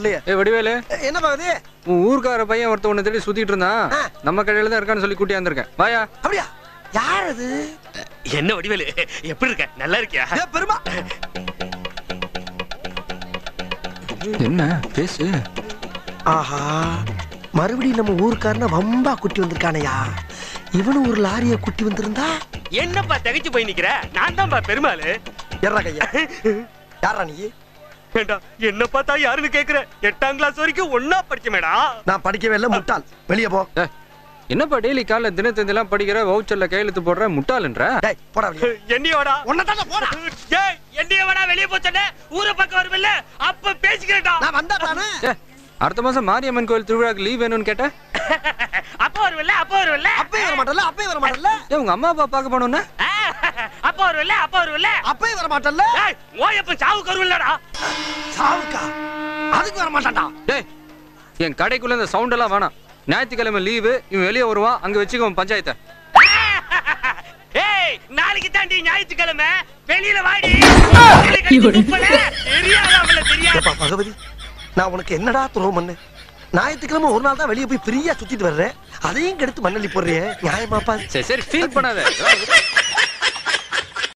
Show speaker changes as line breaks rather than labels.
வரலையே
ஏ வடிவேலு
என்ன பாக்குது
உன் ஊர்க்கார பையன் ஒருத்த உன்னை தேடி சுத்திட்டு இருந்தான்
ஆ.
நம்ம கடையில தான் இருக்கான்னு சொல்லி கூட்டியாந்துருக்கேன் வாயா
அப்படியா யார் அது
என்ன வடிவேலு எப்படி இருக்க நல்லா இருக்கியா
ஏ, பெருமா
என்ன பேசு
ஆஹா மறுபடியும் நம்ம ஊருக்காரன வம்பா குட்டி வந்திருக்கானயா இவனும் ஒரு லாரிய குட்டி வந்திருந்தா
என்னப்பா தகைச்சு போய் நிக்கிற நான் தான்ப்பா பெருமாளு
எர்றா கையா யாரா நீ
ஏண்டா என்ன பார்த்தா யாருன்னு கேக்குற எட்டாம் கிளாஸ் வரைக்கும் ஒன்னா படிச்சமேடா
நான் படிக்கவே இல்லை முட்டாள் வெளியே போ
ஏ, என்னப்பா டெய்லி காலைல தினத்தந்திலாம் படிக்கிற வவுச்சர்ல கையெழுத்து போடுற முட்டாளுன்ற
டேய் போடா வெளியே
என்னையோடா
உன்னதான போடா
ஏய் என்னையவடா வெளிய போச்சனே ஊர பக்கம் வருமில்ல அப்ப பேசிக்கிறேன்டா
நான் வந்தா தானே
ஏ, அடுத்த மாசம் மாரியம்மன் கோயில் திருவிழாக்கு லீவ் வேணும்னு கேட்ட
அப்ப வருமில்ல அப்ப வருமில்ல
அப்பயே வர மாட்டல்ல அப்பயே வர மாட்டல்ல
ஏ உங்க அம்மா அப்பா பார்க்க போனோம்னா
ஆ, அப்ப வருமில்ல அப்ப வருமில்ல
அப்பயே வர மாட்டல்ல
ஏய் ஓயப்பன் சாவுக்கு வருமில்லடா
சாவுக்கா அதுக்கு வர மாட்டான்டா
டேய் என் கடைக்குள்ள இந்த சவுண்ட் எல்லாம் வேணாம் ஞாயிற்றுக்கிழமை லீவு இவன் வெளியே வருவான் அங்க வச்சுக்கோ பஞ்சாயத்தை
ஏய் நாளைக்கு தாண்டி ஞாயிற்றுக்கிழமை வெளியில வாடி தெரியாதா அவள தெரியாது
ஏப்பா பகவதி நான் உனக்கு என்னடா துரோகம் பண்ணு ஞாயிற்றுக்கிழமை ஒரு நாள் தான் வெளியே போய் ஃப்ரீயா சுத்திட்டு வர்றேன் அதையும் கெடுத்து மண்ணள்ளி போடுறியே நியாயமாப்பா
சரி சரி ஃபீல் பண்ணாத